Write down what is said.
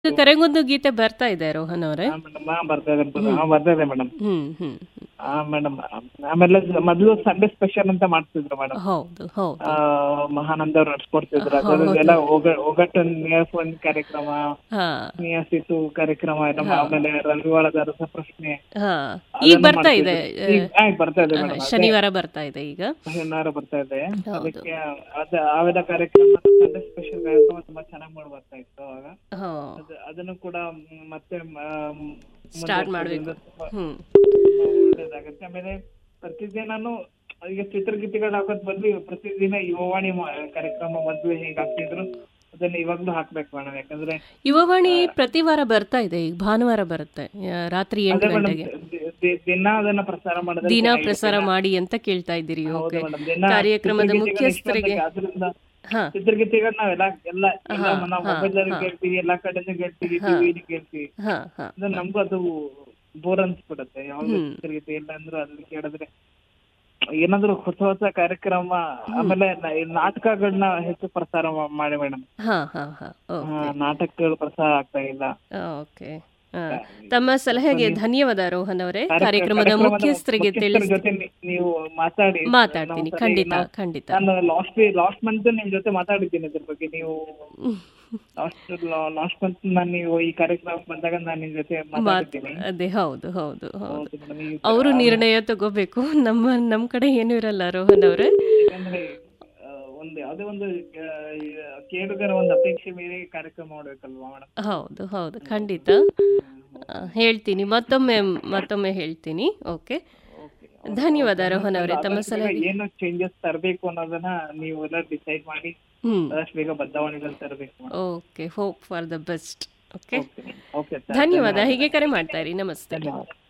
ಕರೆಗೊಂದು ಗೀತೆ ಬರ್ತಾ ಇದೆ ರೋಹನ್ ಅವರೇ ಹಾ ಮೇಡಮ್ ಹಾ ಬರ್ತಾ ಇದೆ ಮೇಡಮ್ ಹಾ ಬರ್ತಾ ಇದೆ ಮೇಡಮ್ ಹ್ಮ್ ಹ್ಮ್ ಹಾ ಮೇಡಮ್ ಆಮೇಲೆ ಮೊದಲು ಸಂಡೇ ಸ್ಪೆಷಲ್ ಅಂತ ಮಾಡ್ತಿದ್ರು ಮೇಡಮ್ ಹೌದು ಹೌದು ಮಹಾನಂದ ಅವ್ರು ನಡ್ಸ್ಕೊಡ್ತಿದ್ರು ಅದರದ್ದೆಲ್ಲ ಒಗ ಒಗಟ್ಟು ನಿಯರ್ಫೋನ್ ಕಾರ್ಯಕ್ರಮ ಹಾ ನಿಯಸಿತು ಕಾರ್ಯಕ್ರಮ ಎಲ್ಲ ಆಮೇಲೆ ರವಿವಾರದ ರಸ ಪ್ರಶ್ನೆ ಹಾ ಈಗ ಅದೆಲ್ಲ ಬರ್ತಾ ಇದೆ ಮಾಡ್ತಿದ್ರು. ಈಗ ಆ, ಈಗ ಬರ್ತಾ ಇದೆ ಮೇಡಮ್ ಶನಿವಾರ ಬರ್ತಾ ಇದೆ ಈಗ ಶನಿವಾರ ಬರ್ತಾ ಇದೆ ಹೌದು. ಅದಕ್ಕೆ ಅದ ಅವೆಲ್ಲ ಕಾರ್ಯಕ್ರಮ ಸಂಡೇ ಸ್ಪೆಷಲ್ ಕಾರ್ಯಕ್ರಮ ತುಂಬಾ ಚೆನ್ನಾಗಿ ಮಾಡಿ ಬರ್ತಾ ಇತ್ತು ಅವಾಗ ಹಾ ಅದು ಅದನ್ನು ಕೂಡ ಮ್, ಮತ್ತೆ ಮ್, ಸ್ಟಾರ್ಟ್ ಮುಂದೆ ಮಾಡ್ಬೇಕು ತುಂಬಾ ಹ್ಮ್ ಒಳ್ಳೇದಾಗತ್ತೆ ಆಮೇಲೆ ಪ್ರತಿದಿನಾನು ಈಗ ಚಿತ್ರಗೀತೆಗಳು ಹಾಕೋದ್ ಬದ್ಲು ಪ್ರತಿದಿನ ಯುವವಾಣಿ ಮಾ- ಕಾರ್ಯಕ್ರಮ ಮೊದ್ಲು ಹೇಗ್ ಹಾಕ್ತಿದ್ರು ಅದನ್ನ ಇವಾಗ್ಲೂ ಹಾಕ್ಬೇಕು ಮೇಡಮ್ ಯಾಕಂದ್ರೆ ಯುವವಾಣಿ ಪ್ರತಿ ವಾರ ಬರ್ತಾ ಇದೆ ಈಗ ಭಾನುವಾರ ಬರುತ್ತೆ ಆ, ರಾತ್ರಿ ಎಂಟು ಅದೇ ಮೇಡಮ್ ಗಂಟೆಗೆ ದಿನ ಅದನ್ನ ಪ್ರಸಾರ ಮಾಡಿದ್ರೆ ದಿನ ಚೆನ್ನಾಗಿರುತ್ತೆ. ಪ್ರಸಾರ ಮಾಡಿ ಅಂತ ಕೇಳ್ತಾ ಇದ್ದೀರಿ ಹೌದು ಓಕೆ ಮೇಡಮ್ ದಿನ ಕಾರ್ಯಕ್ರಮದ ಚಿತ್ರಗೀತೆಗಳು ಮುಖ್ಯಸ್ಥರಿಗೆ ಇಷ್ಟೊಂದು ಆದ್ರಿಂದ ಹಾ ಚಿತ್ರಗೀತೆಗಳು ನಾವೆಲ್ಲ ಎಲ್ಲ ಎಲ್ಲ ಹಾ, ನಾವು ಹಾ, ಮೊಬೈಲ್ ಅಲ್ಲಿ ಹಾ. ಕೇಳ್ತೀವಿ ಎಲ್ಲಾ ಕಡೆನೂ ಕೇಳ್ತೀವಿ ಟಿವಿಲಿ ಕೇಳ್ತೀವಿ ಹಾ ಹಾ ಅಂದ್ರೆ ನಮ್ಗೂ ಅದು ಬೋರ್ ಅನ್ಸ್ಬಿಡುತ್ತೆ ಯಾವ್ದು ಚಿತ್ರಗೀತೆ ಇಲ್ಲ ಅಂದ್ರೂ ಅದನ್ನ ಕೇಳಿದ್ರೆ ಏನಾದ್ರು ಹೊಸ ಹೊಸ ಕಾರ್ಯಕ್ರಮ ಆಮೇಲೆ ನ- ಈ ನಾಟಕಗಳನ್ನ ಹೆಚ್ಚು ಪ್ರಸಾರ ಮಾ- ಮಾಡಿ ಮೇಡಮ್ ಹಾ ಹಾ ಹಾ ಓ ನಾಟಕಗಳು ಪ್ರಸಾರ ಆಗ್ತಾ ಇಲ್ಲ ಓಕೆ ಆ, ತಮ್ಮ ಸಲಹೆಗೆ ಧನ್ಯವಾದ ರೋಹನ್ ಅವರೇ ಕಾರ್ಯಕ್ರಮ- ಕಾರ್ಯಕ್ರಮದ ಕಾರ್ಯಕ್ರಮದ ಮುಖ್ಯಸ್ಥರಿಗೆ ಮುಖ್ಯಸ್ಥರ ತಿಳಿಸಿ ಜೊತೆ ನೀ- ನೀವು ಮಾತಾಡಿ ಮಾತಾಡ್ತೀನಿ ನಾವು ಸರಿ ಖಂಡಿತ ನಾ- ಖಂಡಿತ ನಾನು ಲಾಸ್ಟ್ ಲಾಸ್ಟ್ ಮಂತ್ ನಿಮ್ ಜೊತೆ ಮಾತಾಡಿದ್ದೀನಿ ಇದ್ರ ಬಗ್ಗೆ ನೀವು ಲಾಸ್ಟ್ ಲಾಸ್ಟ್ ಮಂತ್ ನಾನು ನೀವು ಈ ಕಾರ್ಯಕ್ರಮಕ್ಕೆ ಬಂದಾಗ ನಾನು ನಿಮ್ ಜೊತೆ ಮಾತ್ ಮಾತಾಡಿದ್ದೀನಿ ಅದೇ ಹೌದು ಹೌದು ಹೌದು ಹೌದು ಮೇಡಮ್ ಈ ಅವರು ನಿರ್ಣಯ ತಗೋಬೇಕು ನಮ್ಮ ನಮ್ ಕಡೆ ಏನೂ ಇರಲ್ಲ ರೋಹನ್ ಅವರೇ ಯಾಕಂದ್ರೆ ಆ, ಒಂದು ಯಾವುದೇ ಒಂದು ಆ, ಈ ಕೇಳುಗರ ಒಂದು ಅಪೇಕ್ಷೆ ಮೇಲೆ ಕಾರ್ಯಕ್ರಮ ಮಾಡ್ಬೇಕಲ್ವಾ ಮೇಡಮ್ ಹೌದು ಹೌದು ಖಂಡಿತ ಆ, ಹೇಳ್ತೀನಿ ಮತ್ತೊಮ್ಮೆ ಮತ್ತೊಮ್ಮೆ ಹೇಳ್ತೀನಿ ಓಕೆ ಧನ್ಯವಾದ ರೋಹನ್ ಅವರೇ ತಮ್ಮ ಸಲಹೆ ಏನು ಚೇಂಜಸ್ ತರಬೇಕು ಅನ್ನೋದನ್ನ ನೀವು ಎಲ್ಲ ಡಿಸೈಡ್ ಮಾಡಿ ಹ್ಮ್ ಆದಷ್ಟು ಬೇಗ ಬದಲಾವಣೆಗಳು ತರಬೇಕು okay hope for the best okay okay ಧನ್ಯವಾದ ಹೀಗೆ ಕರೆ ಮಾಡ್ತಾ ಇರಿ ನಮಸ್ತೆ ಧನ್ಯವಾದ